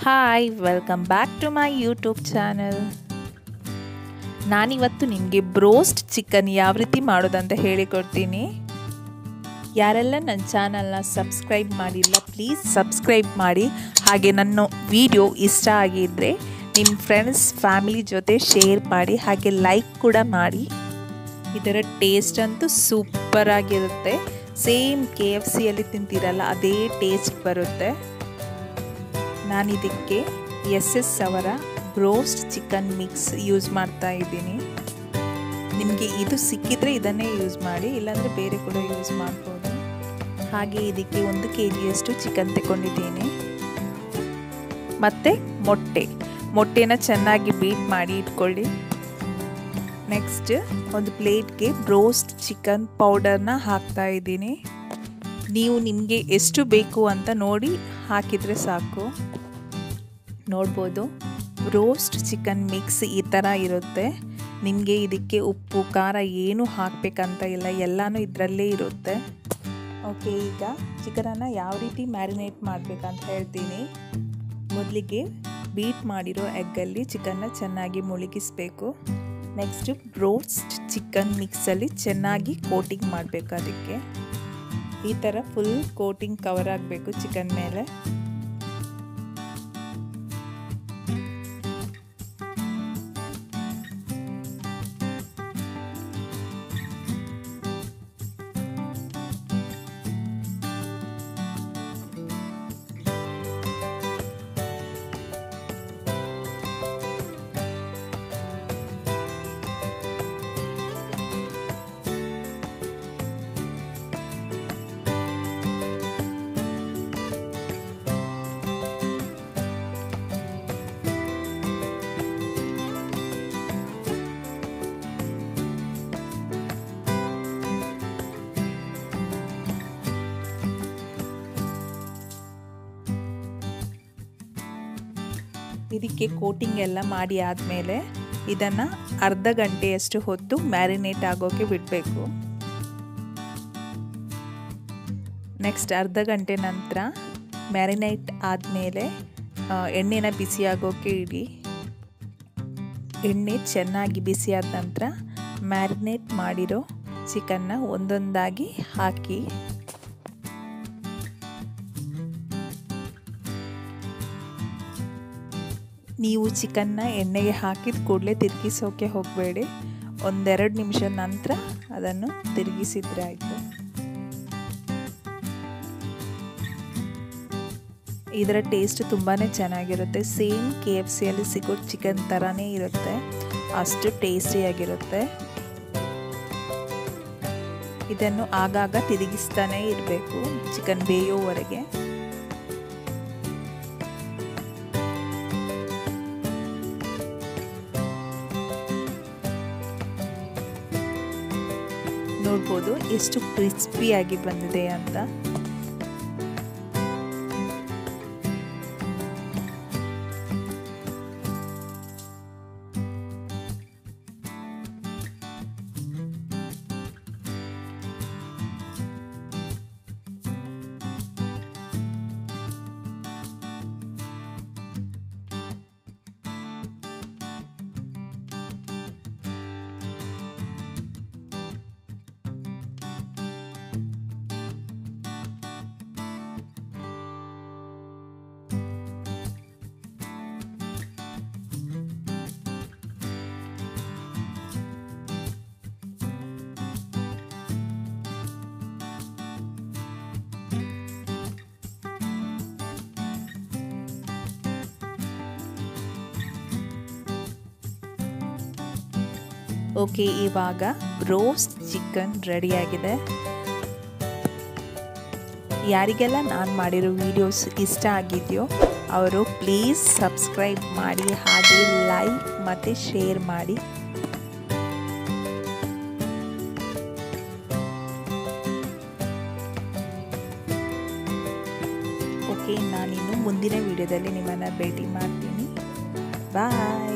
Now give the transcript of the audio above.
hi welcome back to my YouTube channel ನಾನಿವತ್ತು ನಿಮಗೆ ಬ್ರೋಸ್ಟ್ chicken ಯಾವ ರೀತಿ ಮಾಡೋದಂತ ಹೇಳಿಕೊಡ್ತೀನಿ ಯಾರೆಲ್ಲ ನನ್ನ ಚಾನಲ್ನ ಸಬ್ಸ್ಕ್ರೈಬ್ ಮಾಡಿಲ್ಲ ಪ್ಲೀಸ್ ಸಬ್ಸ್ಕ್ರೈಬ್ ಮಾಡಿ ಹಾಗೆ ನನ್ನ ವಿಡಿಯೋ ಇಷ್ಟ ಆಗಿದ್ದರೆ ನಿಮ್ಮ ಫ್ರೆಂಡ್ಸ್ ಫ್ಯಾಮಿಲಿ ಜೊತೆ ಶೇರ್ ಮಾಡಿ ಹಾಗೆ ಲೈಕ್ ಕೂಡ ಮಾಡಿ ಇದರ ಟೇಸ್ಟ್ ಅಂತೂ ಸೂಪರ್ ಆಗಿರುತ್ತೆ ಸೇಮ್ ಕೆ ಎಫ್ ಸಿಯಲ್ಲಿ ತಿಂತೀರಲ್ಲ ಅದೇ ಟೇಸ್ಟ್ ಬರುತ್ತೆ ನಾನು ಇದಕ್ಕೆ ಎಸ್ ಎಸ್ ಅವರ ಬ್ರೋಸ್ಟ್ ಚಿಕನ್ ಮಿಕ್ಸ್ ಯೂಸ್ ಮಾಡ್ತಾ ಇದ್ದೀನಿ ನಿಮಗೆ ಇದು ಸಿಕ್ಕಿದ್ರೆ ಇದನ್ನೇ ಯೂಸ್ ಮಾಡಿ ಇಲ್ಲಾಂದರೆ ಬೇರೆ ಕೂಡ ಯೂಸ್ ಮಾಡ್ಬೋದು ಹಾಗೆ ಇದಕ್ಕೆ ಒಂದು ಕೆ ಜಿಯಷ್ಟು ಚಿಕನ್ ತಗೊಂಡಿದ್ದೀನಿ ಮತ್ತು ಮೊಟ್ಟೆ ಮೊಟ್ಟೆನ ಚೆನ್ನಾಗಿ ಬೀಟ್ ಮಾಡಿ ಇಟ್ಕೊಳ್ಳಿ ನೆಕ್ಸ್ಟ್ ಒಂದು ಪ್ಲೇಟ್ಗೆ ಬ್ರೋಸ್ಟ್ ಚಿಕನ್ ಪೌಡರ್ನ ಹಾಕ್ತಾ ಇದ್ದೀನಿ ನೀವು ನಿಮಗೆ ಎಷ್ಟು ಬೇಕು ಅಂತ ನೋಡಿ ಹಾಕಿದರೆ ಸಾಕು ನೋಡ್ಬೋದು ರೋಸ್ಟ್ ಚಿಕನ್ ಮಿಕ್ಸ್ ಈ ಥರ ಇರುತ್ತೆ ನಿಮಗೆ ಇದಕ್ಕೆ ಉಪ್ಪು ಖಾರ ಏನು ಹಾಕಬೇಕಂತ ಇಲ್ಲ ಎಲ್ಲನೂ ಇದರಲ್ಲೇ ಇರುತ್ತೆ ಓಕೆ ಈಗ ಚಿಕನನ್ನು ಯಾವ ರೀತಿ ಮ್ಯಾರಿನೇಟ್ ಮಾಡಬೇಕಂತ ಹೇಳ್ತೀನಿ ಮೊದಲಿಗೆ ಬೀಟ್ ಮಾಡಿರೋ ಎಗ್ಗಲ್ಲಿ ಚಿಕನ್ನ ಚೆನ್ನಾಗಿ ಮುಳುಗಿಸ್ಬೇಕು ನೆಕ್ಸ್ಟ್ ರೋಸ್ಟ್ ಚಿಕನ್ ಮಿಕ್ಸಲ್ಲಿ ಚೆನ್ನಾಗಿ ಕೋಟಿಂಗ್ ಮಾಡಬೇಕು ಅದಕ್ಕೆ ಈ ಥರ ಫುಲ್ ಕೋಟಿಂಗ್ ಕವರ್ ಆಗಬೇಕು ಚಿಕನ್ ಮೇಲೆ ಇದಕ್ಕೆ ಕೋಟಿಂಗ್ ಎಲ್ಲ ಮಾಡಿ ಆದಮೇಲೆ ಇದನ್ನು ಅರ್ಧ ಗಂಟೆಯಷ್ಟು ಹೊತ್ತು ಮ್ಯಾರಿನೇಟ್ ಆಗೋಕೆ ಬಿಡಬೇಕು ನೆಕ್ಸ್ಟ್ ಅರ್ಧ ಗಂಟೆ ನಂತರ ಮ್ಯಾರಿನೇಟ್ ಆದಮೇಲೆ ಎಣ್ಣೆನ ಬಿಸಿಯಾಗೋಕೆ ಇಡಿ ಎಣ್ಣೆ ಚೆನ್ನಾಗಿ ಬಿಸಿಯಾದ ನಂತರ ಮ್ಯಾರಿನೇಟ್ ಮಾಡಿರೋ ಚಿಕನ್ನ ಒಂದೊಂದಾಗಿ ಹಾಕಿ ನೀವು ಚಿಕನ್ನ ಎಣ್ಣೆಗೆ ಹಾಕಿದ ಕೂಡಲೇ ತಿರುಗಿಸೋಕೆ ಹೋಗಬೇಡಿ ಒಂದೆರಡು ನಿಮಿಷ ನಂತರ ಅದನ್ನು ತಿರುಗಿಸಿದ್ರೆ ಆಯಿತು ಇದರ ಟೇಸ್ಟ್ ತುಂಬಾ ಚೆನ್ನಾಗಿರುತ್ತೆ ಸೇಮ್ ಕೆ ಎಫ್ ಸಿಯಲ್ಲಿ ಸಿಗೋ ಚಿಕನ್ ಥರನೇ ಇರುತ್ತೆ ಅಷ್ಟು ಟೇಸ್ಟಿಯಾಗಿರುತ್ತೆ ಇದನ್ನು ಆಗಾಗ ತಿರುಗಿಸ್ತಾನೇ ಇರಬೇಕು ಚಿಕನ್ ಬೇಯೋವರೆಗೆ ನೋಡ್ಬೋದು ಎಷ್ಟು ಕ್ರಿಸ್ಪಿಯಾಗಿ ಬಂದಿದೆ ಅಂತ ಓಕೆ ಇವಾಗ ರೋಸ್ಟ್ ಚಿಕನ್ ರೆಡಿಯಾಗಿದೆ ಯಾರಿಗೆಲ್ಲ ನಾನು ಮಾಡಿರೋ ವಿಡಿಯೋಸ್ ಇಷ್ಟ ಆಗಿದೆಯೋ ಅವರು ಪ್ಲೀಸ್ ಸಬ್ಸ್ಕ್ರೈಬ್ ಮಾಡಿ ಹಾಗೆ ಲೈಕ್ ಮತ್ತು ಶೇರ್ ಮಾಡಿ ಓಕೆ ನಾನಿನ್ನು ಮುಂದಿನ ವಿಡಿಯೋದಲ್ಲಿ ನಿಮ್ಮನ್ನು ಭೇಟಿ ಮಾಡ್ತೀನಿ ಬಾಯ್